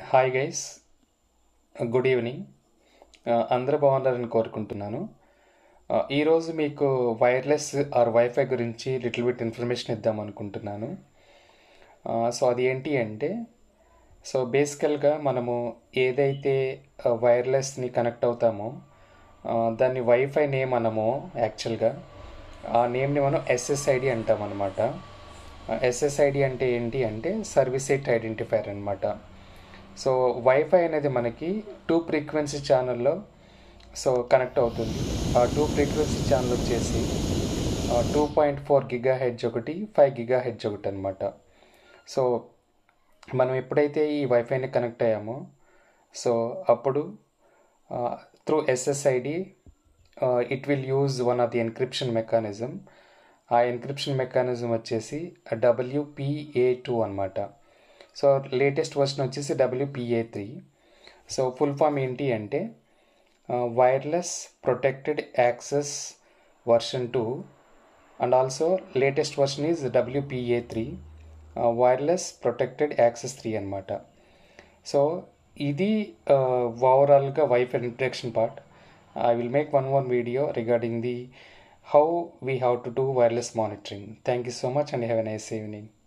hi guys good evening అందరూ బాగున్నారని కోరుకుంటున్నాను Uh, ఈరోజు మీకు వైర్లెస్ ఆర్ వైఫై గురించి లిటిల్ బిట్ ఇన్ఫర్మేషన్ ఇద్దాం అనుకుంటున్నాను సో అది ఏంటి అంటే సో బేసికల్గా మనము ఏదైతే వైర్లెస్ని కనెక్ట్ అవుతామో uh, దాన్ని వైఫై నేమ్ అనమో యాక్చువల్గా ఆ నేమ్ని మనం ఎస్ఎస్ఐడి అంటాం అనమాట ఎస్ఎస్ఐడి అంటే ఏంటి అంటే సర్వీస్ ఎయిట్ ఐడెంటిఫైర్ అనమాట సో వైఫై అనేది మనకి టూ ఫ్రీక్వెన్సీ ఛానల్లో సో కనెక్ట్ అవుతుంది ఆ టూ ఫ్రీక్వెన్సీ ఛానల్ వచ్చేసి two point four giga hertz ఒకటి ఫైవ్ గిగా హెడ్జ్ ఒకటి అనమాట సో మనం ఎప్పుడైతే ఈ వైఫైని కనెక్ట్ అయ్యామో సో అప్పుడు through SSID it will use one of the encryption mechanism ఆ ఎన్క్రిప్షన్ మెకానిజం వచ్చేసి డబ్ల్యూపిఏ టూ అనమాట సో లేటెస్ట్ వర్షన్ వచ్చేసి WPA three so full form ఏంటి అంటే wireless protected access version two and also latest version is WPA three wireless protected access three అనమాట so ఇది ఓవరాల్గా wifi introduction part I will make one one video regarding the how we have to do wireless monitoring thank you so much and have a nice evening